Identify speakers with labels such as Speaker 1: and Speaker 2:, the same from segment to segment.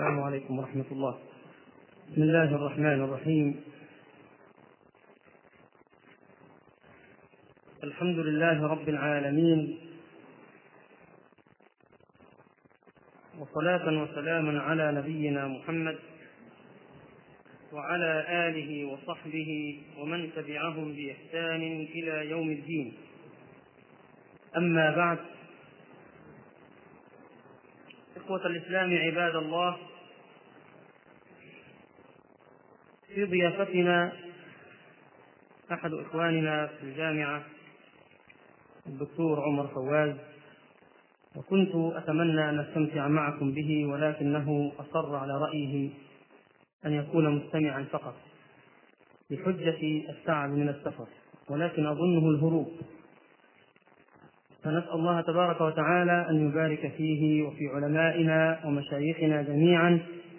Speaker 1: السلام عليكم ورحمة الله بسم الله الرحمن الرحيم الحمد لله رب العالمين وصلاة وسلاما على نبينا محمد وعلى آله وصحبه ومن تبعهم بإحسان إلى يوم الدين أما بعد إخوة الإسلام عباد الله في ضيافتنا أحد إخواننا في الجامعة الدكتور عمر فواز وكنت أتمنى أن أستمتع معكم به ولكنه أصر على رأيه أن يكون مستمعا فقط بحجة التعب من السفر ولكن أظنه الهروب فنسأل الله تبارك وتعالى أن يبارك فيه وفي علمائنا ومشايخنا جميعا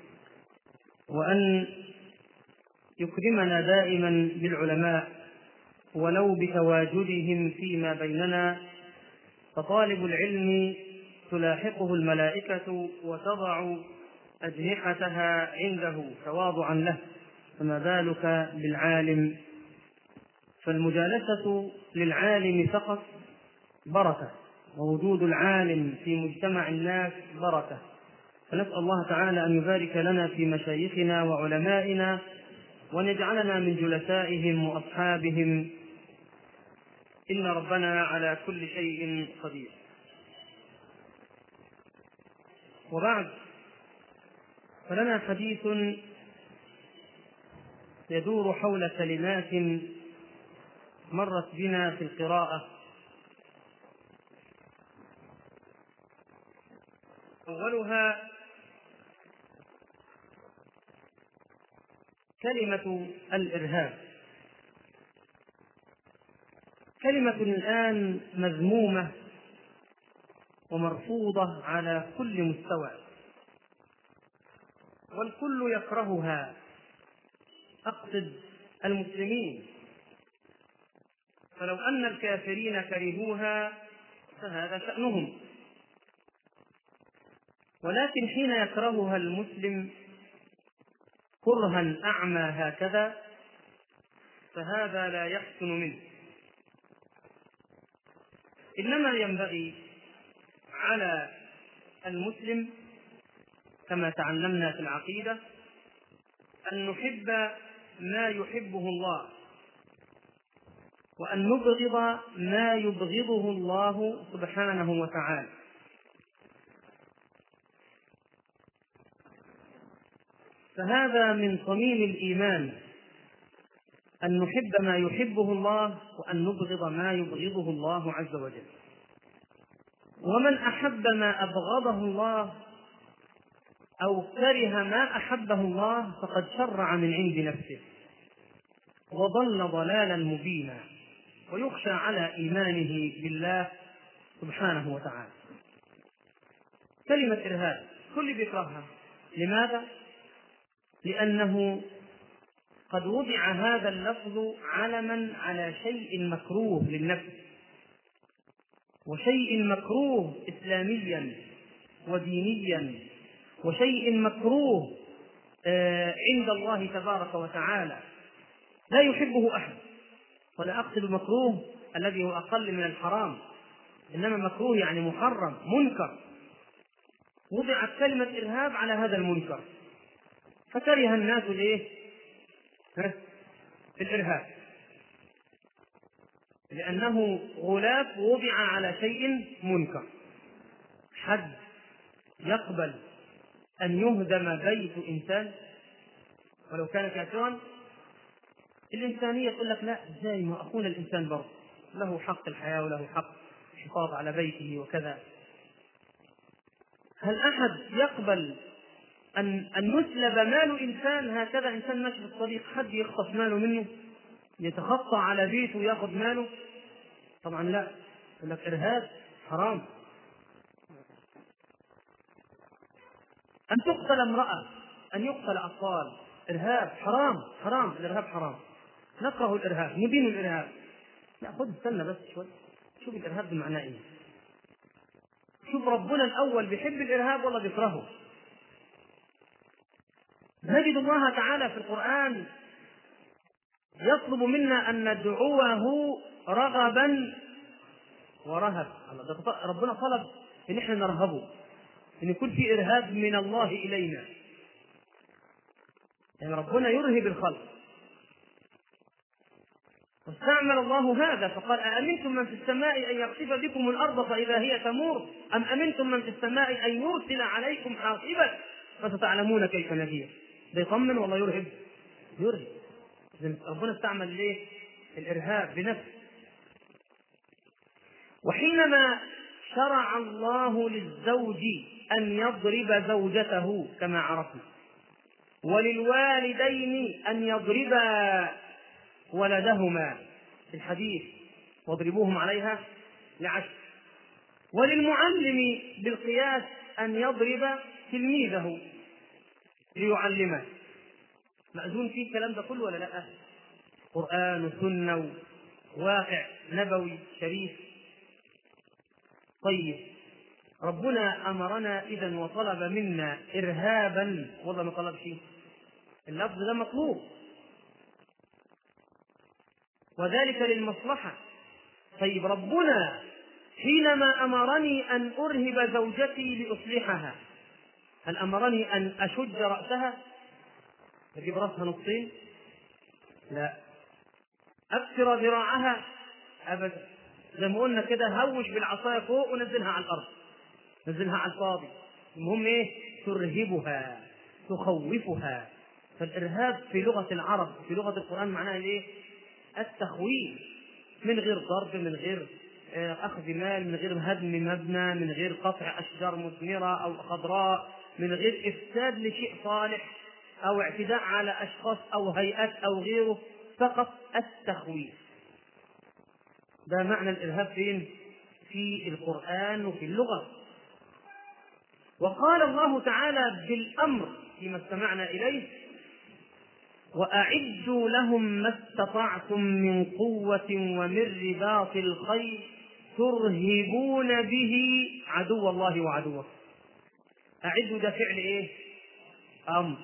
Speaker 1: وأن يكرمنا دائما بالعلماء ولو بتواجدهم فيما بيننا فطالب العلم تلاحقه الملائكة وتضع أجنحتها عنده تواضعا له فما بالك بالعالم فالمجالسة للعالم فقط بركة ووجود العالم في مجتمع الناس بركة فنسأل الله تعالى أن يبارك لنا في مشايخنا وعلمائنا وأن يجعلنا من جلسائهم وأصحابهم إن ربنا على كل شيء قدير وبعد فلنا حديث يدور حول كلمات مرت بنا في القراءة أولها كلمة الإرهاب كلمة الآن مذمومة ومرفوضة على كل مستوى والكل يكرهها أقصد المسلمين فلو أن الكافرين كرهوها فهذا شأنهم ولكن حين يكرهها المسلم كرها أعمى هكذا فهذا لا يحسن منه إنما ينبغي على المسلم كما تعلمنا في العقيدة أن نحب ما يحبه الله وأن نبغض ما يبغضه الله سبحانه وتعالى فهذا من صميم الإيمان أن نحب ما يحبه الله وأن نبغض ما يبغضه الله عز وجل ومن أحب ما أبغضه الله أو كره ما أحبه الله فقد شرع من عند نفسه وضل ضلالا مبينا ويخشى على إيمانه بالله سبحانه وتعالى كلمة إرهاب كل بيكرهها لماذا؟ لأنه قد وضع هذا اللفظ علما على شيء مكروه للنفس وشيء مكروه إسلاميا ودينيا وشيء مكروه آه، عند الله تبارك وتعالى لا يحبه أحد ولا أقصد المكروه الذي هو أقل من الحرام إنما مكروه يعني محرم منكر وضعت كلمة إرهاب على هذا المنكر فكره الناس الايه؟ الارهاب لانه غلاف وضع على شيء منكر حد يقبل ان يهدم بيت انسان ولو كان كافرا الانسانيه تقول لك لا ازاي ما اخونا الانسان برضه له حق الحياه وله حق الحفاظ على بيته وكذا هل احد يقبل أن أن يسلب مال إنسان هكذا إنسان ماشي في الطريق حد يخطف ماله منه يتخطى على بيته وياخذ ماله طبعا لا يقول لك إرهاب حرام أن تقتل امرأة أن يقتل أطفال إرهاب حرام حرام الإرهاب حرام نكره الإرهاب ندين الإرهاب لا خذ استنى بس شوي شوف الإرهاب بمعنى إيه شوف ربنا الأول بيحب الإرهاب ولا بيكرهه نجد الله تعالى في القرآن يطلب منا أن ندعوه رغبا ورهب ربنا طلب ان احنا نرهبه ان يكون في ارهاب من الله الينا يعني ربنا يرهب الخلق واستعمل الله هذا فقال أأمنتم من في السماء أن يخسف بكم الأرض فإذا هي تمور أم أمنتم من في السماء أن يرسل عليكم حاصبا فستعلمون كيف نذير ده يطمن والله يرهب يرهب ربنا استعمل ليه الإرهاب بنفسه وحينما شرع الله للزوج أن يضرب زوجته كما عرفنا وللوالدين أن يضربا ولدهما في الحديث واضربوهم عليها لعشر وللمعلم بالقياس أن يضرب تلميذه ليعلمه مأذون فيه الكلام ده كله ولا لا؟ قرآن وسنة وواقع نبوي شريف طيب ربنا امرنا اذا وطلب منا ارهابا والله ما طلب شيء اللفظ ده مطلوب وذلك للمصلحه طيب ربنا حينما امرني ان ارهب زوجتي لاصلحها هل امرني ان اشج راسها اجيب راسها نصين لا اكسر ذراعها ابدا زي ما قلنا كده هوش بالعصايه فوق ونزلها على الارض نزلها على الفاضي المهم ايه ترهبها تخوفها فالارهاب في لغه العرب في لغه القران معناها ايه التخويف من غير ضرب من غير اخذ مال من غير هدم مبنى من غير قطع اشجار مثمره او خضراء من غير افساد لشيء صالح او اعتداء على اشخاص او هيئات او غيره فقط التخويف ده معنى الارهاب فين في القران وفي اللغه وقال الله تعالى بالامر فيما استمعنا اليه واعدوا لهم ما استطعتم من قوه ومن رباط الخيل ترهبون به عدو الله وعدوه اعدوا ده فعل ايه امر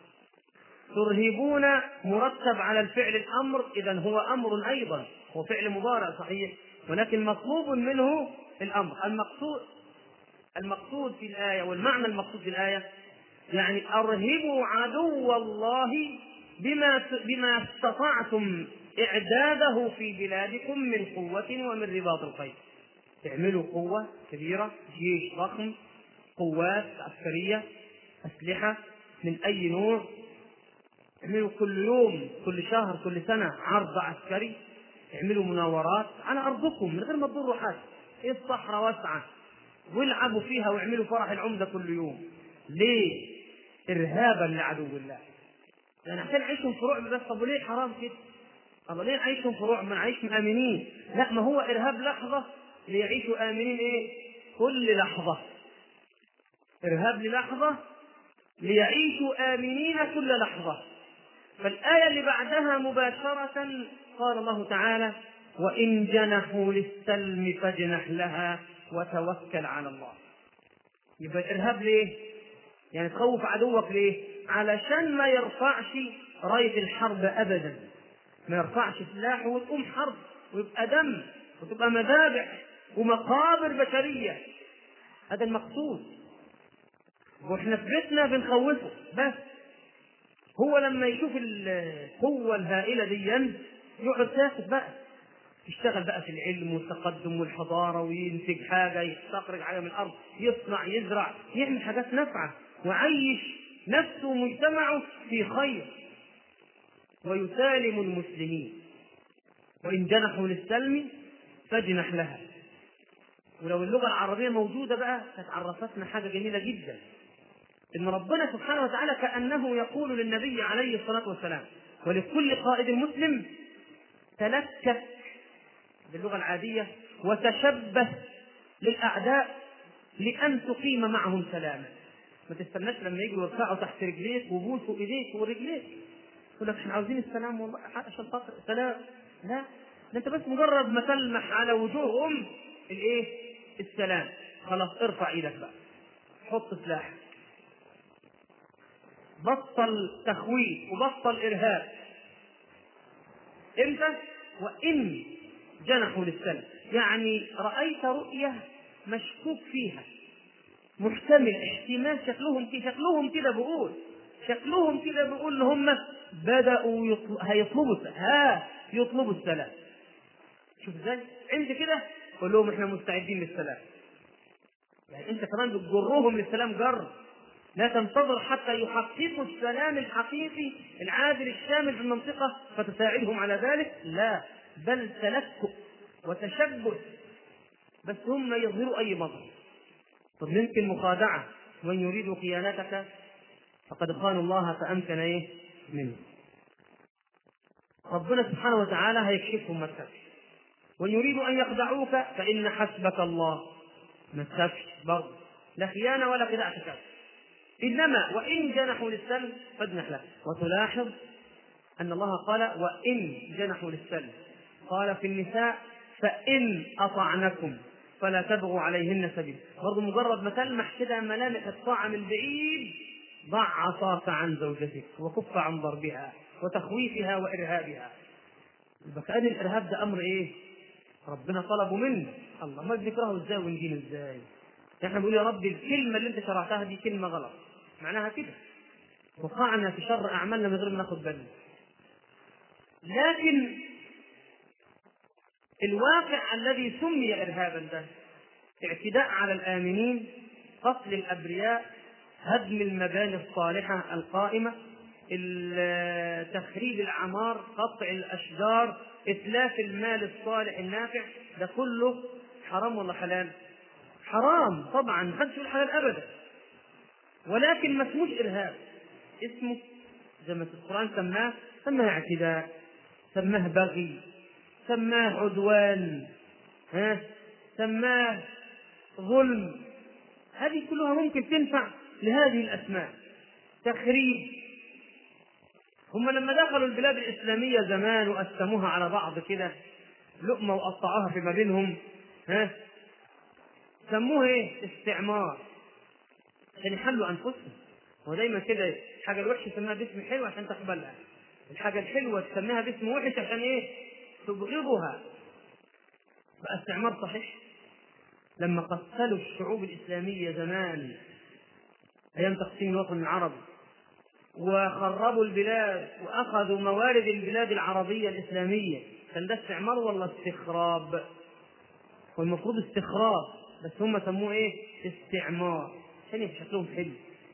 Speaker 1: ترهبون مرتب على الفعل الامر اذا هو امر ايضا هو فعل مضارع صحيح ولكن مطلوب منه الامر المقصود المقصود في الايه والمعنى المقصود في الايه يعني ارهبوا عدو الله بما بما استطعتم اعداده في بلادكم من قوه ومن رباط الخيل تعملوا قوه كبيره جيش ضخم قوات عسكريه اسلحه من اي نوع اعملوا كل يوم كل شهر كل سنه عرض عسكري اعملوا مناورات على ارضكم من غير ما تضروا حد ايه الصحراء واسعه والعبوا فيها واعملوا فرح العمده كل يوم ليه ارهابا لعدو الله يعني عشان نعيشهم في رعب بس طب وليه حرام كده طب ليه نعيشهم في رعب ما نعيش امنين لا ما هو ارهاب لحظه ليعيشوا امنين ايه كل لحظه ارهاب للحظه ليعيشوا امنين كل لحظه فالايه اللي بعدها مباشره قال الله تعالى وإن جنحوا للسلم فاجنح لها وتوكل على الله يبقى الإرهاب ليه؟ يعني تخوف عدوك ليه؟ علشان ما يرفعش راية الحرب أبدا ما يرفعش سلاحه وتقوم حرب ويبقى دم وتبقى مذابح ومقابر بشرية هذا المقصود واحنا في بيتنا بنخوفه بس هو لما يشوف القوة الهائلة دي يقعد ساكت بقى يشتغل بقى في العلم والتقدم والحضارة وينتج حاجة يستخرج حاجة من الأرض يصنع يزرع يعمل حاجات نافعة وعيش نفسه ومجتمعه في خير ويسالم المسلمين وإن جنحوا للسلم فاجنح لها ولو اللغة العربية موجودة بقى كانت عرفتنا حاجة جميلة جدا إن ربنا سبحانه وتعالى كأنه يقول للنبي عليه الصلاة والسلام ولكل قائد مسلم تلكك باللغة العادية وتشبه للأعداء لأن تقيم معهم سلاما ما تستناش لما يجوا يرفعوا تحت رجليك وبوسوا ايديك ورجليك يقول لك احنا عاوزين السلام والله عشان خاطر سلام لا ده انت بس مجرد ما تلمح على وجوههم الايه؟ السلام خلاص ارفع ايدك بقى حط سلاح بطل تخويف وبطل ارهاب امتى وان جنحوا للسلم يعني رايت رؤيه مشكوك فيها محتمل احتمال شكلهم كده شكلهم كده بيقول شكلهم كده بيقول ان هم بداوا يطل... هيطلبوا ها يطلبوا السلام شوف ازاي عند كده قول لهم احنا مستعدين للسلام يعني انت كمان بتجرهم للسلام جر لا تنتظر حتى يحققوا السلام الحقيقي العادل الشامل في المنطقة فتساعدهم على ذلك لا بل تلكؤ وتشبث بس هم يظهروا أي مظهر طب يمكن مخادعة من يريد خيانتك فقد خانوا الله فأمكن إيه منه ربنا سبحانه وتعالى هيكشفهم ما تخافش وإن يريدوا أن يخدعوك فإن حسبك الله ما تخافش برضه لا خيانة ولا خداع تخاف إنما وإن جنحوا للسلم فاجنح له وتلاحظ أن الله قال وإن جنحوا للسلم قال في النساء فإن أطعنكم فلا تبغوا عليهن سبيل برضه مجرد ما تلمح كده ملامح الطاعة من بعيد ضع عصاك عن زوجتك وكف عن ضربها وتخويفها وإرهابها يبقى كأن الإرهاب ده أمر إيه؟ ربنا طلبه منا الله ما بنكرهه ازاي وندينه ازاي؟ احنا بنقول يا رب الكلمة اللي أنت شرعتها دي كلمة غلط معناها كده وقعنا في شر أعمالنا من غير ما ناخد بالنا لكن الواقع الذي سمي إرهابا ده اعتداء على الآمنين قتل الأبرياء هدم المباني الصالحة القائمة تخريب العمار قطع الأشجار إتلاف المال الصالح النافع ده كله حرام ولا حلال؟ حرام طبعا ما حدش يقول حلال أبدا ولكن ما اسموش إرهاب اسمه زي ما القرآن سماه سماه اعتداء سماه بغي سماه عدوان ها سماه ظلم هذه كلها ممكن تنفع لهذه الأسماء تخريب هم لما دخلوا البلاد الإسلامية زمان وقسموها على بعض كده لقمة وقطعوها فيما بينهم ها سموه ايه؟ استعمار عشان يحلوا أنفسهم ودايما كده الحاجة الوحشة يسميها باسم حلو عشان تقبلها الحاجة الحلوة تسميها باسم وحش عشان ايه؟ تبغضها بقى استعمار صحيح لما قتلوا الشعوب الإسلامية زمان أيام تقسيم الوطن العربي وخربوا البلاد وأخذوا موارد البلاد العربية الإسلامية كان ده استعمار ولا استخراب؟ والمفروض استخراب بس هم سموه ايه؟ استعمار عشان يبقى شكلهم حلو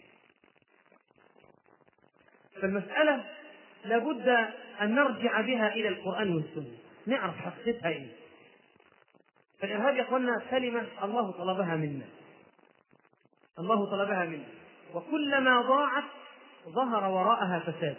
Speaker 1: فالمسألة لابد أن نرجع بها إلى القرآن والسنة نعرف حقيقتها إيه فالإرهاب يا أخوانا كلمة الله طلبها منا الله طلبها منا وكلما ضاعت ظهر وراءها فساد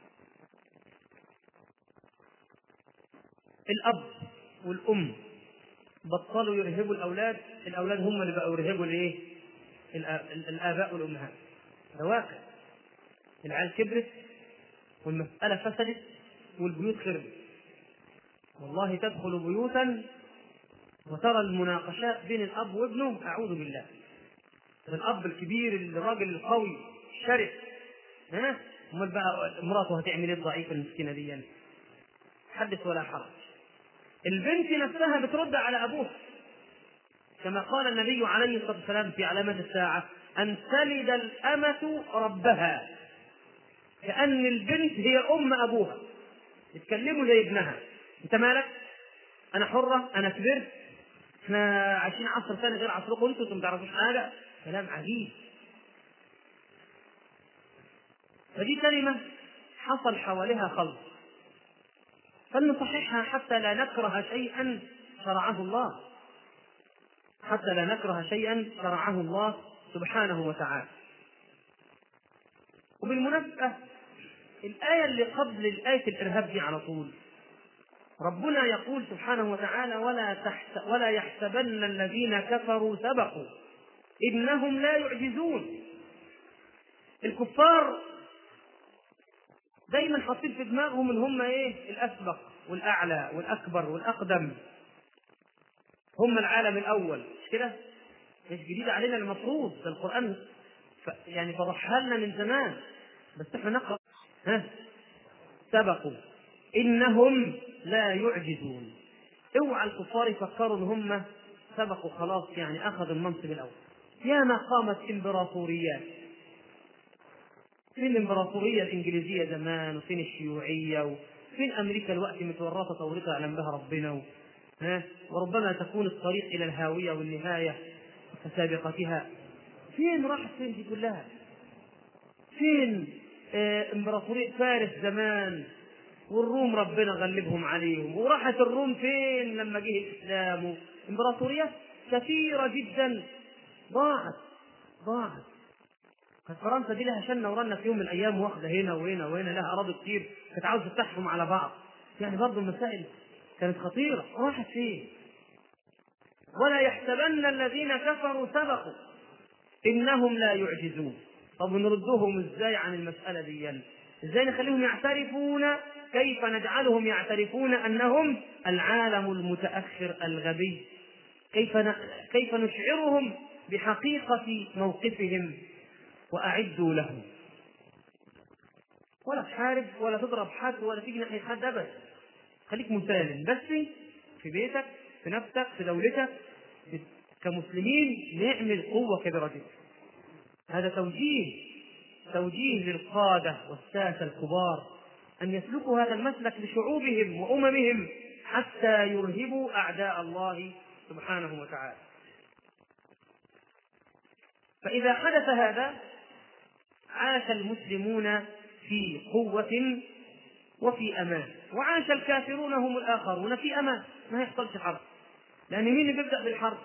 Speaker 1: الأب والأم بطلوا يرهبوا الأولاد الأولاد هم اللي بقوا يرهبوا الإيه؟ الآباء والأمهات ده واقع العيال كبرت والمسألة فسدت والبيوت خربت والله تدخل بيوتا وترى المناقشات بين الأب وابنه أعوذ بالله الأب الكبير الراجل القوي الشرس ها امال بقى مراته هتعمل ايه الضعيفه المسكينه دي حدث ولا حرج البنت نفسها بترد على ابوها كما قال النبي عليه الصلاه والسلام في علامات الساعه ان تلد الامه ربها كان البنت هي ام ابوها يتكلموا زي ابنها انت مالك انا حره انا كبرت احنا عايشين عصر ثاني غير عصركم انتوا انتوا ما تعرفوش حاجه كلام عجيب فدي كلمة حصل حواليها خلط فلنصححها حتى لا نكره شيئا شرعه الله حتى لا نكره شيئا شرعه الله سبحانه وتعالى وبالمناسبة الآية اللي قبل الآية الإرهاب دي على طول ربنا يقول سبحانه وتعالى ولا تحت ولا يحسبن الذين كفروا سبقوا إنهم لا يعجزون الكفار دايما حاطين في دماغهم ان هم ايه الاسبق والاعلى والاكبر والاقدم هم العالم الاول مش كده مش جديد علينا المفروض ده القران ف يعني فضحها لنا من زمان بس احنا نقرأ ها سبقوا إنهم لا يعجزون اوعى الكفار يفكروا ان هم سبقوا خلاص يعني اخذوا المنصب الاول ياما قامت امبراطوريات فين الامبراطوريه الانجليزيه زمان وفين الشيوعيه وفين امريكا الوقت متورطه تورطه يعلم بها ربنا و... ها وربما تكون الطريق الى الهاويه والنهايه كسابقتها فين راحت فين دي كلها فين آه امبراطوريه فارس زمان والروم ربنا غلبهم عليهم وراحت الروم فين لما جه الاسلام امبراطوريات كثيره جدا ضاعت ضاعت كانت فرنسا دي لها شنه ورنه في يوم من الايام واخده هنا وهنا وهنا لها اراضي كتير كانت عاوزه تحكم على بعض يعني برضه المسائل كانت خطيره راحت فين؟ ولا يحسبن الذين كفروا سبقوا انهم لا يعجزون طب نردهم ازاي عن المساله دي ازاي نخليهم يعترفون كيف نجعلهم يعترفون انهم العالم المتاخر الغبي كيف كيف نشعرهم بحقيقه موقفهم واعدوا لهم ولا تحارب ولا تضرب حد ولا تيجي ناحيه حد ابدا خليك مسالم بس في بيتك في نفسك في دولتك كمسلمين نعمل قوه كبيره جدا هذا توجيه توجيه للقاده والساسه الكبار أن يسلكوا هذا المسلك لشعوبهم وأممهم حتى يرهبوا أعداء الله سبحانه وتعالى فإذا حدث هذا عاش المسلمون في قوة وفي أمان وعاش الكافرون هم الآخرون في أمان ما يحصلش حرب لأن مين اللي بيبدأ بالحرب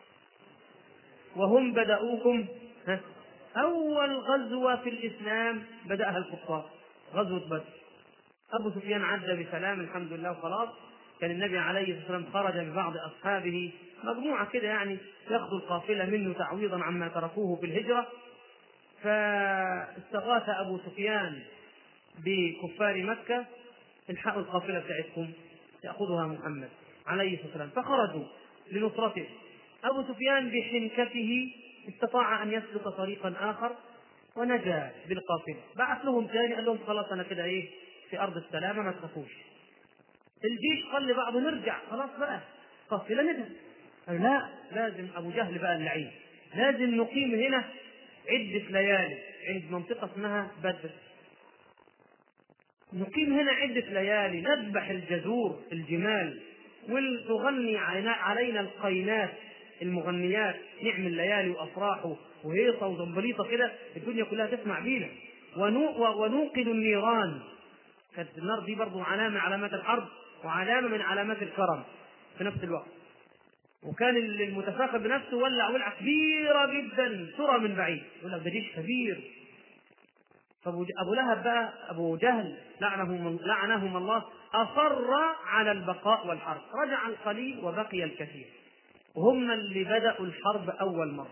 Speaker 1: وهم بدأوكم أول غزوة في الإسلام بدأها الكفار غزوة بدر أبو سفيان عدى بسلام الحمد لله وخلاص كان النبي عليه الصلاة والسلام خرج ببعض أصحابه مجموعة كده يعني ياخذوا القافلة منه تعويضا عما تركوه في الهجرة فاستغاث أبو سفيان بكفار مكة الحقوا القافلة بتاعتكم يأخذها محمد عليه الصلاة والسلام فخرجوا لنصرته أبو سفيان بحنكته استطاع أن يسلك طريقا آخر ونجا بالقافلة بعث لهم ثاني قال لهم خلاص أنا كده إيه في أرض السلامة ما تخافوش الجيش قال لبعضه نرجع خلاص بقى قافلة نذهب قال لا لازم أبو جهل بقى اللعين لازم نقيم هنا عدة ليالي عند منطقة اسمها بدر نقيم هنا عدة ليالي نذبح الجزور الجمال وتغني علينا القينات المغنيات نعمل ليالي وافراح وهيصه وزنبليطه كده الدنيا كلها تسمع بينا ونوقد النيران كانت النار دي برضه علامه من علامات الحرب وعلامه من علامات الكرم في نفس الوقت وكان المتفاخر بنفسه ولع ولعه كبيره جدا ترى من بعيد يقول لك ده جيش كبير فابو لهب بقى ابو جهل لعنهم لعنهم الله اصر على البقاء والحرب رجع القليل وبقي الكثير وهم اللي بداوا الحرب اول مره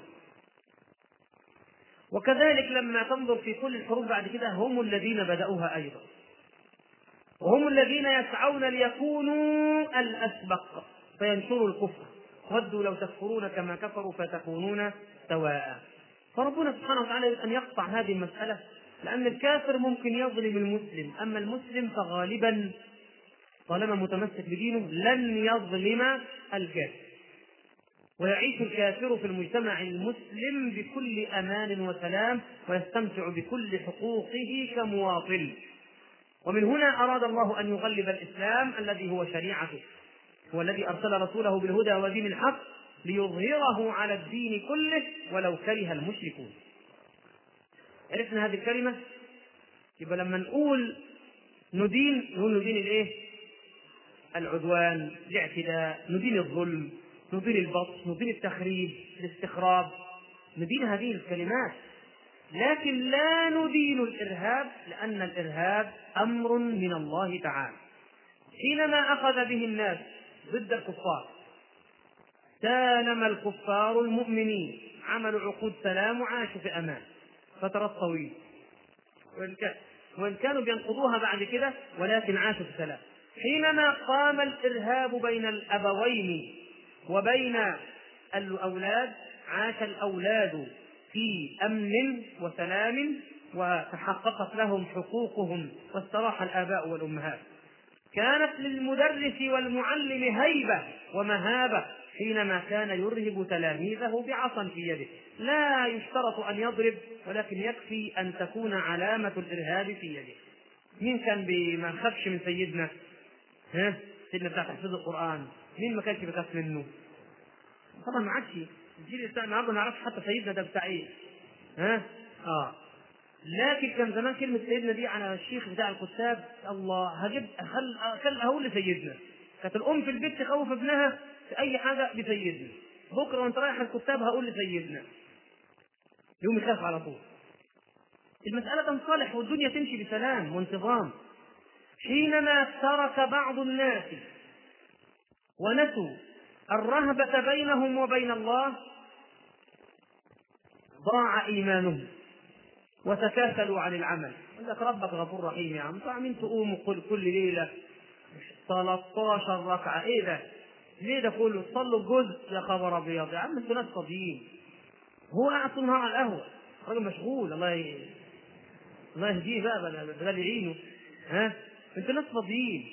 Speaker 1: وكذلك لما تنظر في كل الحروب بعد كده هم الذين بداوها ايضا وهم الذين يسعون ليكونوا الأسبق فينشروا الكفر ودوا لو تكفرون كما كفروا فتكونون سواء فربنا سبحانه وتعالى يريد أن يقطع هذه المسألة لأن الكافر ممكن يظلم المسلم أما المسلم فغالبا طالما متمسك بدينه لن يظلم الكافر ويعيش الكافر في المجتمع المسلم بكل امان وسلام ويستمتع بكل حقوقه كمواطن ومن هنا أراد الله أن يغلب الإسلام الذي هو شريعته هو الذي أرسل رسوله بالهدى ودين الحق ليظهره على الدين كله ولو كره المشركون عرفنا هذه الكلمة يبقى لما نقول ندين نقول ندين الايه؟ العدوان، الاعتداء، ندين الظلم، ندين البطش، ندين التخريب، الاستخراب، ندين هذه الكلمات لكن لا ندين الارهاب لان الارهاب امر من الله تعالى حينما اخذ به الناس ضد الكفار سالم الكفار المؤمنين عملوا عقود سلام وعاشوا في امان فترات طويله وان كان وان كانوا بينقضوها بعد كده ولكن عاشوا في سلام حينما قام الارهاب بين الابوين وبين الاولاد عاش الاولاد في امن وسلام وتحققت لهم حقوقهم واستراح الآباء والأمهات كانت للمدرس والمعلم هيبة ومهابة حينما كان يرهب تلاميذه بعصا في يده لا يشترط أن يضرب ولكن يكفي أن تكون علامة الإرهاب في يده مين كان ما خافش من سيدنا ها سيدنا بتاع تحفيظ القرآن مين ما كانش بيخاف منه طبعا ما عادش الجيل بتاع النهارده ما نعرفش حتى سيدنا ده بتاع ايه ها اه لكن كان زمان كلمة سيدنا دي على الشيخ بتاع الكتاب الله هجيب خل خل هقول لسيدنا كانت الأم في البيت تخوف ابنها في أي حاجة بسيدنا بكرة وأنت رايح الكتاب هقول لسيدنا يوم يخاف على طول المسألة تنصلح والدنيا تمشي بسلام وانتظام حينما ترك بعض الناس ونسوا الرهبة بينهم وبين الله ضاع إيمانهم وتكاسلوا عن العمل يقول لك ربك غفور رحيم يا عم عاملين تقوموا كل, كل ليلة 13 ركعة ايه ده؟ ليه ده كله؟ تصلوا جزء يا خبر ابيض يا عم انتوا ناس فاضيين هو قاعد طول النهار على القهوة راجل مشغول الله ي... الله يهديه بقى بدل يعينه ها انتوا ناس فاضيين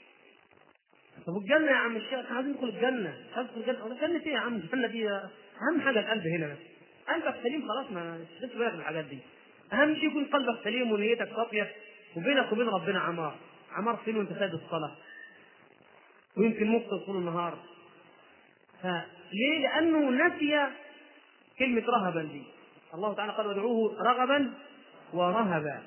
Speaker 1: طب الجنة يا عم الشيخ عايزين ندخل الجنة عايز ندخل الجنة ولا جنة ايه يا عم الجنة دي أهم حاجة القلب هنا بس قلبك سليم خلاص ما تشغلش بالك بالحاجات دي أهم شيء يكون قلبك سليم ونيتك صافية وبينك وبين ربنا عمار عمار فين وأنت سايد الصلاة ويمكن مفطر طول النهار فليه؟ لأنه نسي كلمة رهبا دي الله تعالى قال ادعوه رغبا ورهبا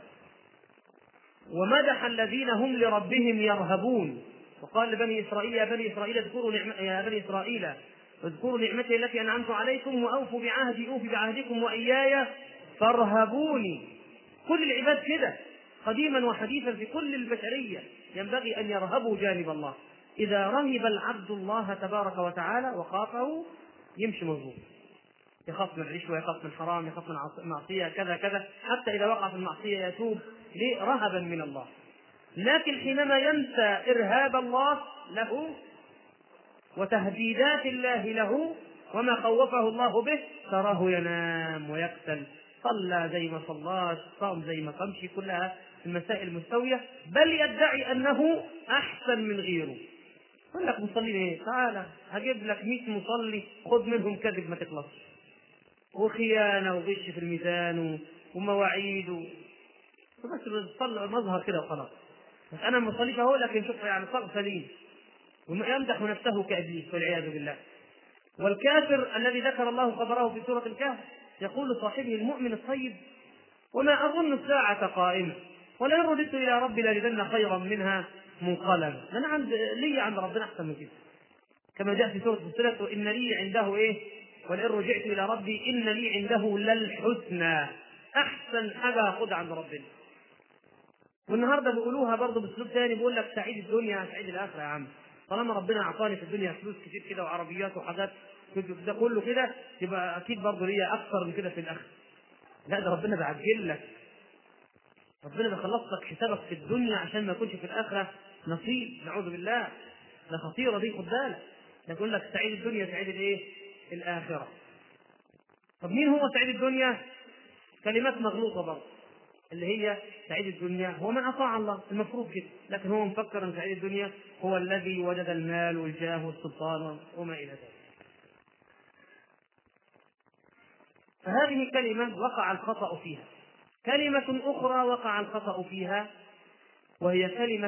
Speaker 1: ومدح الذين هم لربهم يرهبون وقال لبني اسرائيل يا بني اسرائيل اذكروا نعم يا بني اسرائيل اذكروا نعمتي التي انعمت عليكم واوفوا بعهدي اوفي بعهدكم واياي فارهبوني كل العباد كده قديما وحديثا في كل البشريه ينبغي ان يرهبوا جانب الله اذا رهب العبد الله تبارك وتعالى وخافه يمشي مظبوط يخاف من الرشوه يخاف من الحرام يخاف من المعصيه كذا كذا حتى اذا وقع في المعصيه يتوب ليه رهبا من الله لكن حينما ينسى إرهاب الله له وتهديدات الله له وما خوفه الله به تراه ينام ويقتل صلى زي ما صلى صام زي ما قامش كلها المسائل مستوية بل يدعي أنه أحسن من غيره يقول لك مصلي ايه؟ تعالى هجيب لك 100 مصلي خذ منهم كذب ما تخلصش وخيانة وغش في الميزان ومواعيد و... بس تصلي مظهر كده وخلاص بس انا ما بصليش اهو لكن شوف يعني صلب سليم ويمدح نفسه كابليس والعياذ بالله والكافر الذي ذكر الله خبره في سوره الكهف يقول صاحبه المؤمن الطيب وما اظن الساعه قائمه ولئن رددت الى ربي لجدن خيرا منها منقلبا انا عند لي عند ربنا احسن من كده كما جاء في سوره فصلت وان لي عنده ايه ولئن رجعت الى ربي ان لي عنده للحسنى احسن حاجه اخذها عند ربنا والنهارده بيقولوها برضه باسلوب ثاني بيقول لك سعيد الدنيا سعيد الاخره يا عم طالما ربنا اعطاني في الدنيا فلوس كتير كده وعربيات وحاجات ده كله كده يبقى اكيد برضه ليا اكثر من كده في الاخره لا ده ربنا بيعجل لك ربنا بيخلص لك حسابك في الدنيا عشان ما يكونش في الاخره نصيب نعوذ بالله ده خطيره دي خد بالك ده يقول لك سعيد الدنيا سعيد الايه؟ الاخره طب مين هو سعيد الدنيا؟ كلمات مغلوطه برضه اللي هي سعيد الدنيا هو من اطاع الله المفروض كده لكن هو مفكر ان سعيد الدنيا هو الذي وجد المال والجاه والسلطان وما الى ذلك فهذه كلمة وقع الخطأ فيها كلمة أخرى وقع الخطأ فيها وهي كلمة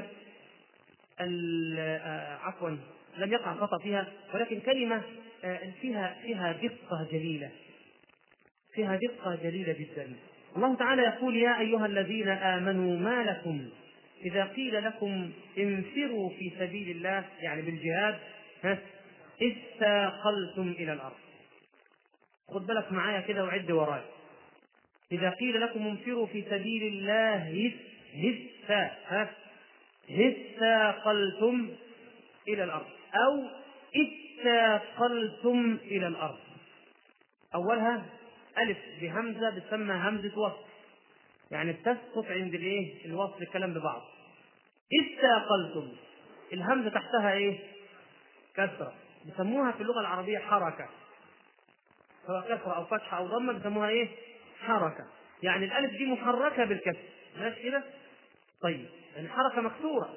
Speaker 1: عفوا لم يقع الخطأ فيها ولكن كلمة فيها فيها دقة جليلة فيها دقة جليلة جدا الله تعالى يقول يا أيها الذين آمنوا ما لكم إذا قيل لكم انفروا في سبيل الله يعني بالجهاد ها استاقلتم إلى الأرض خد بالك معايا كده وعد ورايا إذا قيل لكم انفروا في سبيل الله هسا ها استاقلتم إلى الأرض أو استاقلتم إلى الأرض أولها ألف بهمزة بتسمى همزة وصل يعني بتسقط عند الايه؟ الوصل الكلام ببعض استاقلتم الهمزة تحتها ايه؟ كسرة بيسموها في اللغة العربية حركة سواء كسرة أو فتحة أو ضمة بيسموها ايه؟ حركة يعني الألف دي محركة بالكسر ماشي كده؟ طيب الحركة مكسورة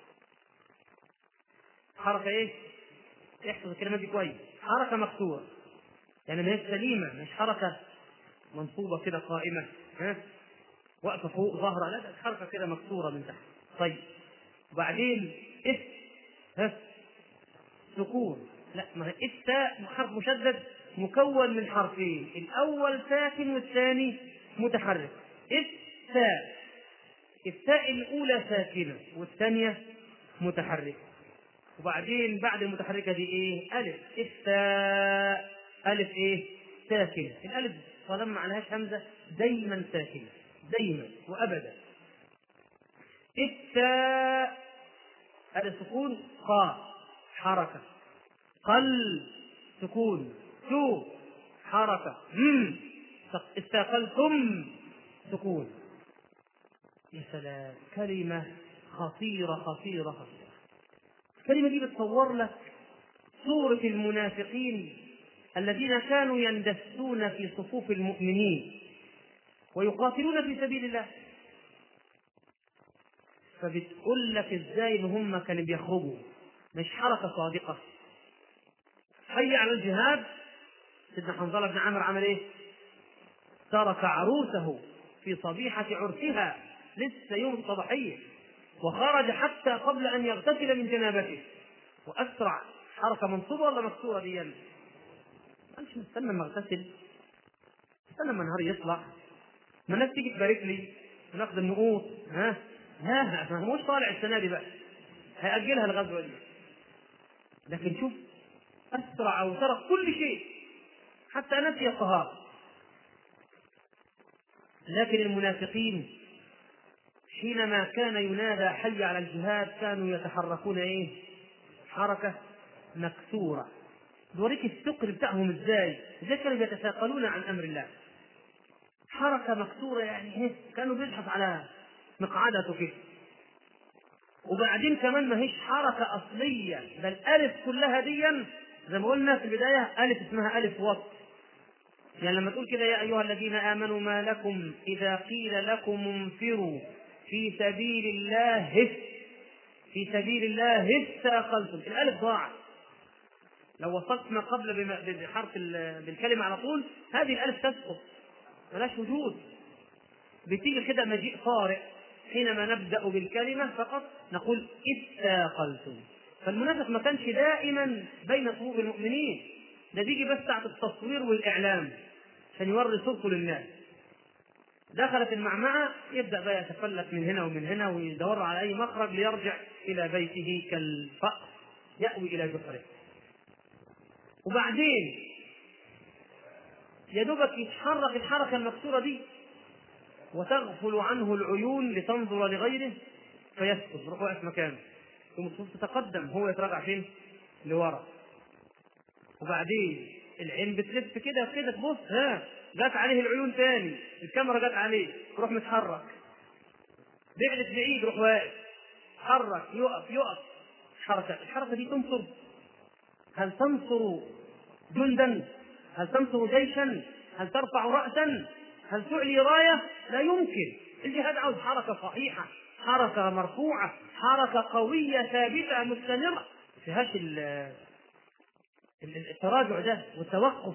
Speaker 1: حركة إيه؟ احفظ الكلمات دي كويس حركة مكسورة يعني ما هي سليمة مش حركة منصوبة كده قائمة ها واقفة فوق ظهرها لا ده حركة كده مكسورة من تحت طيب وبعدين إيه ها سكون لا ما هي التاء حرف مشدد مكون من حرفين الأول ساكن والثاني متحرك التاء التاء الأولى ساكنة والثانية متحركة وبعدين بعد المتحركة دي إيه؟ ألف التاء ألف إيه؟ ساكنة الألف طالما ما عليهاش همزة دايما ساكنة دايما وأبدا التاء هذا سكون قا حركة قل سكون تو حركة مم استقلتم سكون يا سلام كلمة خطيرة خطيرة خطيرة الكلمة دي بتصور لك صورة المنافقين الذين كانوا يندسون في صفوف المؤمنين ويقاتلون في سبيل الله فبتقول لك ازاي ان هم كانوا بيخرجوا مش حركه صادقه حي على الجهاد سيدنا حنظله بن عامر عمل ايه؟ ترك عروسه في صبيحه عرسها لسه يوم الصباحيه وخرج حتى قبل ان يغتسل من جنابته واسرع حركه منصوبه ولا مكسوره دي؟ مش مستنى ما اغتسل استنى ما النهار يطلع ما الناس تيجي تبارك لي وناخد النقوط ها ها ما هو مش طالع السنه دي بقى هيأجلها الغزوه دي لكن شوف أسرع وترك كل شيء حتى نسي الطهارة لكن المنافقين حينما كان ينادى حي على الجهاد كانوا يتحركون ايه؟ حركة مكسورة بوريك الثقل بتاعهم ازاي ازاي كانوا يتثاقلون عن امر الله حركة مكسورة يعني ايه كانوا بيزحف على مقعدته كده وبعدين كمان ما هيش حركة أصلية ده الألف كلها ديا زي ما قلنا في البداية ألف اسمها ألف وصف يعني لما تقول كده يا أيها الذين آمنوا ما لكم إذا قيل لكم انفروا في سبيل الله في سبيل الله استأقلتم الألف ضاعت لو وصلت ما قبل بحرف بالكلمة على طول هذه الألف تسقط ملاش وجود بتيجي كده مجيء طارئ حينما نبدأ بالكلمة فقط نقول استاقلتم فالمنافق ما كانش دائما بين صفوف المؤمنين ده بيجي بس ساعة التصوير والإعلام عشان يوري صورته للناس دخلت المعمعة يبدأ بقى يتفلت من هنا ومن هنا ويدور على أي مخرج ليرجع إلى بيته كالفأر يأوي إلى جحره وبعدين يا دوبك يتحرك الحركة المكسورة دي وتغفل عنه العيون لتنظر لغيره فيسكت يروح واقف مكانه ثم تتقدم هو يتراجع فين؟ لورا وبعدين العين بتلف كده كده تبص ها جت عليه العيون تاني الكاميرا جت عليه يروح متحرك بعدت بعيد يروح واقف حرك يقف يقف حركة الحركة دي تنصر هل تنصر جندا هل تنصر جيشا هل ترفع رأسا هل تعلي راية لا يمكن الجهاد عاوز حركة صحيحة حركة مرفوعة حركة قوية ثابتة مستمرة ما فيهاش التراجع ده والتوقف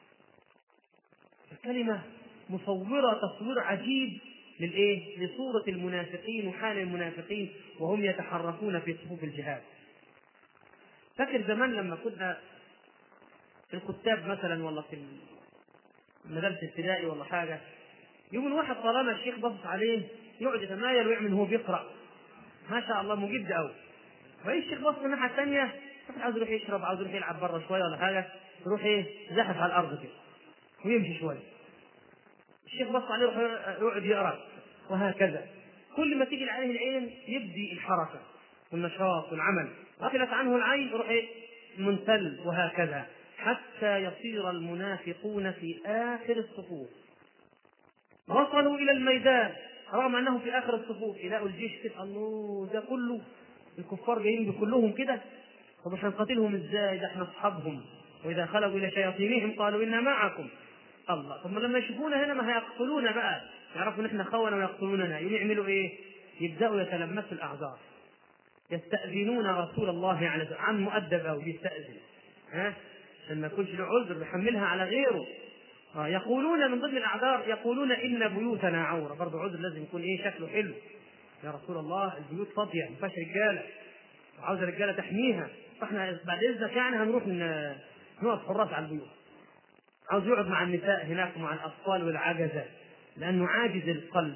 Speaker 1: الكلمة مصورة تصوير عجيب للايه؟ لصورة المنافقين وحال المنافقين وهم يتحركون في صفوف الجهاد. فاكر زمان لما كنا في الكتاب مثلا ولا في مدرسة ابتدائي ولا حاجة يوم الواحد طالما الشيخ بص عليه يقعد يتمايل ويعمل وهو بيقرأ ما شاء الله مجد قوي وإيه الشيخ بص من الناحية الثانية عاوز يروح يشرب عاوز يروح يلعب بره شوية ولا حاجة يروح إيه زحف على الأرض كده ويمشي شوية الشيخ بص عليه يروح يقعد يقرأ وهكذا كل ما تيجي عليه العين يبدي الحركة والنشاط والعمل غفلت عنه العين يروح إيه منتل وهكذا حتى يصير المنافقون في آخر الصفوف وصلوا إلى الميدان رغم أنهم في آخر الصفوف يلاقوا الجيش كده الله ده كله الكفار جايين بكلهم كده طب احنا نقاتلهم ازاي ده احنا اصحابهم واذا خلوا الى شياطينهم قالوا انا معكم الله ثم لما يشوفونا هنا ما هيقتلونا بقى يعرفوا ان احنا خونه ويقتلوننا يوم يعملوا ايه؟ يبداوا يتلمسوا الاعذار يستأذنون رسول الله عليه وسلم عن مؤدب او بيستأذن ها عشان ما يكونش له عذر يحملها على غيره آه يقولون من ضمن الاعذار يقولون ان بيوتنا عوره برضه عذر لازم يكون ايه شكله حلو يا رسول الله البيوت فاضيه ما فيهاش رجاله وعاوز الرجاله تحميها فاحنا بعد اذنك يعني هنروح نقف حراس على البيوت عاوز يقعد مع النساء هناك ومع الاطفال والعجزه لانه عاجز القلب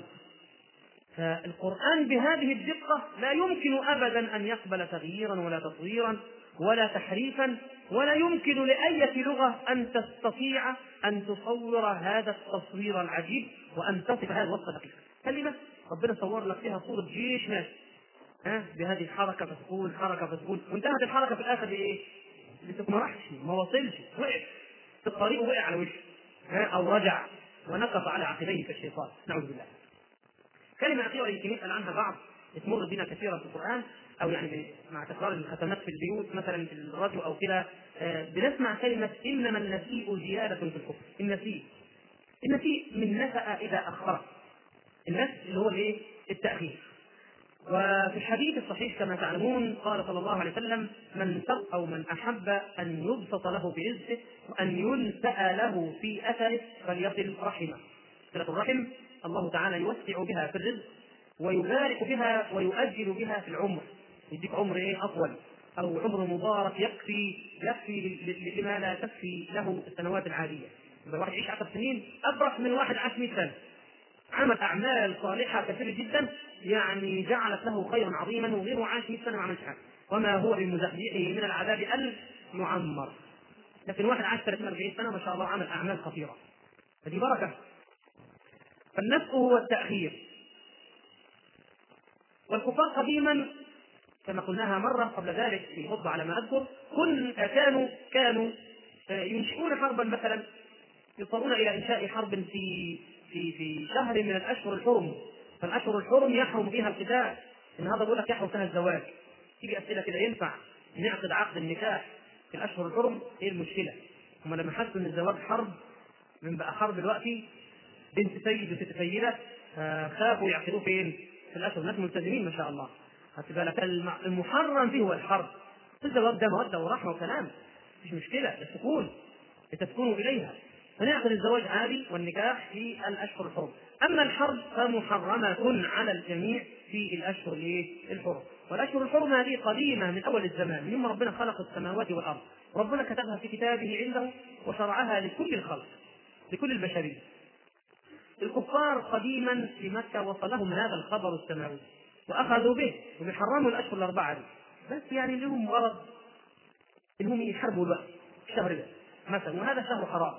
Speaker 1: فالقران بهذه الدقه لا يمكن ابدا ان يقبل تغييرا ولا تطويرا ولا تحريفا ولا يمكن لأية لغة أن تستطيع أن تصور هذا التصوير العجيب وأن تصف هذا الوصف الدقيق كلمة ربنا صور لك فيها صورة جيش ماشي ها بهذه الحركة فتكون حركة فتكون وانتهت الحركة في الآخر بإيه؟ ما راحش ما وصلش وقف في الطريق وقع على وشه ها أو رجع ونقص على عقبيه كالشيطان نعوذ بالله كلمة أخيرة يمكن يسأل عنها بعض تمر بنا كثيرا في القرآن او يعني مع تكرار الختمات في البيوت مثلا في الراديو او كده آه، بنسمع كلمه انما النسيء زياده في الكفر النسيء النسيء من نسأ اذا اخر النسء اللي هو الايه؟ التاخير وفي الحديث الصحيح كما تعلمون قال صلى الله عليه وسلم من سر او من احب ان يبسط له في رزقه وان ينسأ له في اثره فليصل رحمه. صله الرحم الله تعالى يوسع بها في الرزق ويبارك بها ويؤجل بها في العمر يديك عمر ايه اطول او عمر مبارك يكفي يكفي لما لا تكفي له السنوات العاديه اذا واحد يعيش 10 سنين ابرح من واحد عاش 100 سنه عمل اعمال صالحه كثيره جدا يعني جعلت له خيرا عظيما وغيره عاش 100 سنه ما عملش حاجه وما هو بمزحزحه من العذاب ان يعمر لكن واحد عاش 30 40 سنه ما شاء الله عمل اعمال خطيره هذه بركه فالنفق هو التاخير والكفار قديما كما قلناها مرة قبل ذلك في خطبة على ما أذكر كن كانوا كانوا آه، ينشئون حربا مثلا يضطرون إلى إنشاء حرب في في في شهر من الأشهر الحرم فالأشهر الحرم يحرم فيها القتال إن هذا بيقول لك يحرم فيها الزواج تيجي أسئلة كده ينفع نعقد عقد النكاح في الأشهر الحرم إيه المشكلة؟ هم لما حسوا إن الزواج حرب من بقى حرب دلوقتي بنت سيد وست سيدة آه، خافوا يعقدوه فين؟ في الأشهر الناس ملتزمين ما شاء الله خدت بالك المحرم فيه هو الحرب الزواج ده موده ورحمه وسلام مش مشكله السكون لتسكنوا اليها فنعقد الزواج عادي والنكاح في الاشهر الحرم اما الحرب فمحرمه على الجميع في الاشهر الايه؟ الحرم والاشهر الحرم هذه قديمه من اول الزمان من يوم ربنا خلق السماوات والارض ربنا كتبها في كتابه عنده وشرعها لكل الخلق لكل البشريه الكفار قديما في مكه وصلهم هذا الخبر السماوي واخذوا به وبيحرموا الاشهر الاربعه دي بس يعني لهم غرض انهم يحاربوا الوقت الشهر ده مثلا وهذا شهر حرام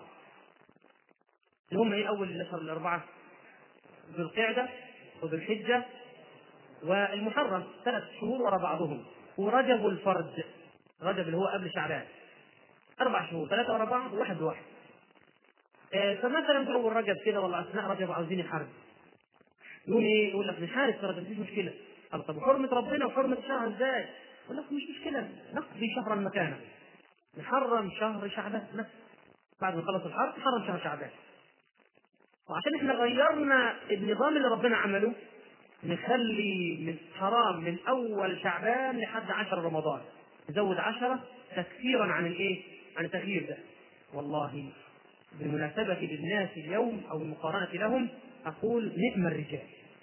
Speaker 1: اللي هم ايه اول الاشهر الاربعه ذو القعده وذو الحجه والمحرم ثلاث شهور وراء بعضهم ورجب الفرد رجب اللي هو قبل شعبان اربع شهور ثلاثه ورا بعض وواحد واحد آه، فمثلا في اول رجب كده والله اثناء رجب عاوزين يحاربوا يقول ايه؟ يقول لك نحارب ترى مفيش مشكله. طب طب وحرمه ربنا وحرمه الشهر ازاي؟ يقول لك مش مشكله نقضي شهرا مكانه. نحرم شهر شعبان بس. بعد ما نخلص الحرب نحرم شهر شعبان. وعشان احنا غيرنا النظام اللي ربنا عمله نخلي من حرام من اول شعبان لحد عشر رمضان نزود عشرة تكفيرا عن الايه؟ عن التغيير ده. والله بالمناسبة للناس اليوم أو المقارنة لهم أقول نعم الرجال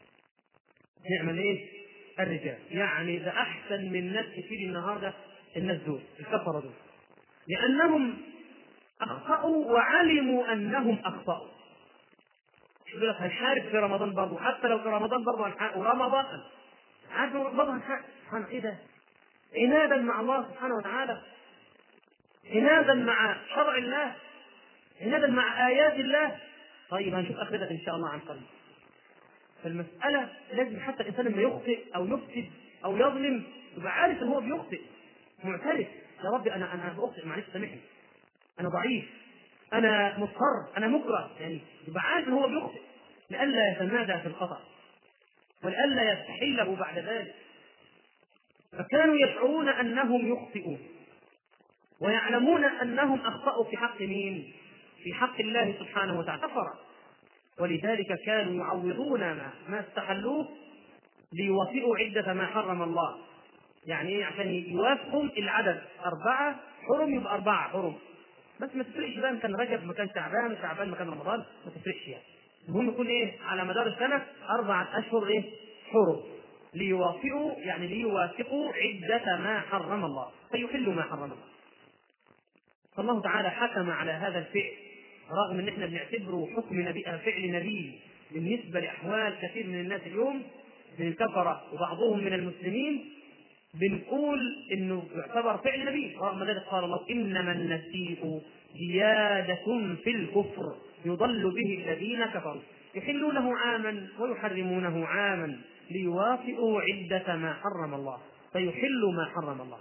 Speaker 1: نعم الايه؟ الرجال يعني ده احسن من ناس كثير النهارده الناس دول الكفره دول لانهم اخطاوا وعلموا انهم اخطاوا يقول لك هنحارب في رمضان برضه حتى لو في رمضان برضه هنحارب ورمضان عارف برضه هنحارب سبحان ايه ده؟ عنادا مع الله سبحانه وتعالى عنادا مع شرع الله عنادا مع ايات الله طيب هنشوف اخرتك ان شاء الله عن قريب فالمسألة لازم حتى الإنسان لما يخطئ أو يفسد أو يظلم يبقى عارف إن هو بيخطئ معترف يا ربي أنا أنا بخطئ معلش سامحني أنا ضعيف أنا مضطر أنا مكره يعني يبقى عارف إن هو بيخطئ لئلا يتمادى في الخطأ ولئلا يستحيله بعد ذلك فكانوا يشعرون أنهم يخطئون ويعلمون أنهم أخطأوا في حق مين؟ في حق الله سبحانه وتعالى كفر ولذلك كانوا يعوضون ما, ما استحلوه ليوافقوا عدة ما حرم الله يعني ايه عشان يوافقوا العدد أربعة حرم يبقى أربعة حرم بس ما تفرقش بقى كان رجب مكان شعبان شعبان مكان رمضان ما تفرقش يعني المهم يكون ايه على مدار السنة أربعة أشهر ايه حرم ليوافقوا يعني ليوافقوا عدة ما حرم الله فيحلوا ما حرم الله فالله تعالى حكم على هذا الفعل رغم ان احنا بنعتبره حكم نبي فعل نبي بالنسبه لاحوال كثير من الناس اليوم من الكفره وبعضهم من المسلمين بنقول انه يعتبر فعل نبي رغم ذلك قال الله انما النسيء زياده في الكفر يضل به الذين كفروا يحلونه عاما ويحرمونه عاما ليوافئوا عدة ما حرم الله فيحلوا ما حرم الله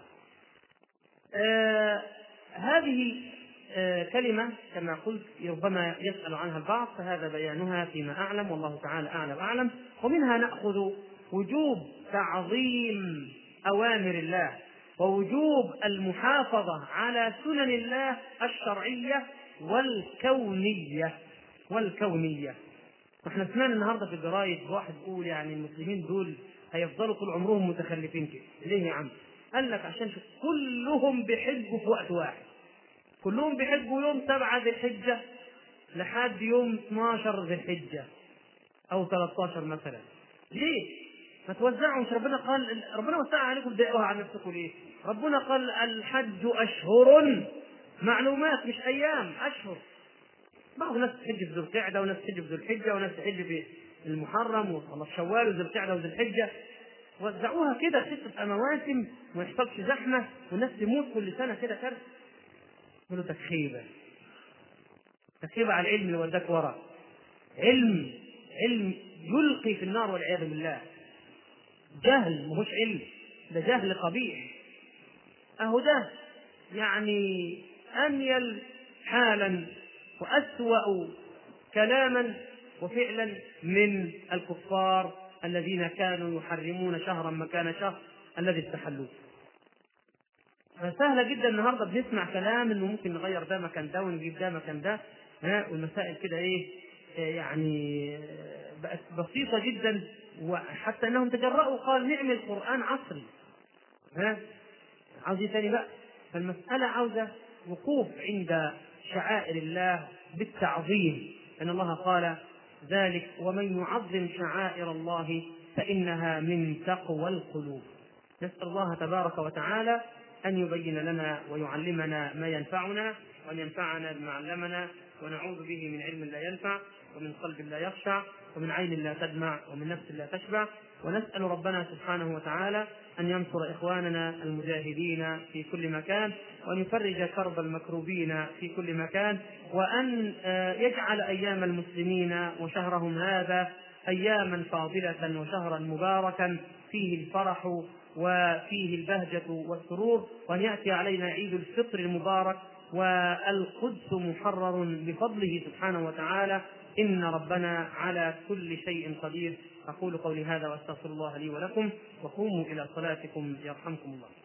Speaker 1: آه هذه آه كلمة كما قلت ربما يسأل عنها البعض فهذا بيانها فيما أعلم والله تعالى أعلم أعلم ومنها نأخذ وجوب تعظيم أوامر الله ووجوب المحافظة على سنن الله الشرعية والكونية والكونية احنا سمعنا النهارده في الجرايد واحد يقول يعني المسلمين دول هيفضلوا طول عمرهم متخلفين كده ليه يا عم؟ قال لك عشان شوف كلهم بيحجوا في وقت واحد كلهم بيحجوا يوم سبعة ذي الحجة لحد يوم 12 ذي الحجة أو 13 مثلا ليه؟ ما توزعوا مش ربنا قال ربنا وسع عليكم دعوها عن نفسكم ليه؟ ربنا قال الحج أشهر معلومات مش أيام أشهر بعض الناس تحج في ذو القعده وناس تحج في ذو الحجه وناس تحج في المحرم والله شوال وذو القعده وذو الحجه وزعوها كده ستة مواسم وما يحصلش زحمه والناس تموت كل سنه كده كارثه يقولوا تكخيبه تكخيبه على العلم اللي وداك ورا علم علم يلقي في النار والعياذ بالله جهل مهوش علم ده جهل قبيح اهو ده يعني اميل حالا وأسوأ كلاما وفعلا من الكفار الذين كانوا يحرمون شهرا مكان شهر الذي استحلوه فسهلة جدا النهارده بنسمع كلام انه ممكن نغير ده مكان ده ونجيب ده مكان ده ها والمسائل كده ايه يعني بقت بسيطة جدا وحتى انهم تجرأوا قال نعمل قرآن عصري ها عاوز ايه تاني بقى فالمسألة عاوزة وقوف عند شعائر الله بالتعظيم ان الله قال ذلك ومن يعظم شعائر الله فانها من تقوى القلوب نسال الله تبارك وتعالى ان يبين لنا ويعلمنا ما ينفعنا وان ينفعنا بما علمنا ونعوذ به من علم لا ينفع ومن قلب لا يخشع ومن عين لا تدمع ومن نفس لا تشبع ونسأل ربنا سبحانه وتعالى أن ينصر إخواننا المجاهدين في كل مكان وأن يفرج كرب المكروبين في كل مكان وأن يجعل أيام المسلمين وشهرهم هذا أياما فاضلة وشهرا مباركا فيه الفرح وفيه البهجة والسرور وأن يأتي علينا عيد الفطر المبارك والقدس محرر بفضله سبحانه وتعالى إن ربنا على كل شيء قدير أقول قولي هذا وأستغفر الله لي ولكم وقوموا إلى صلاتكم يرحمكم الله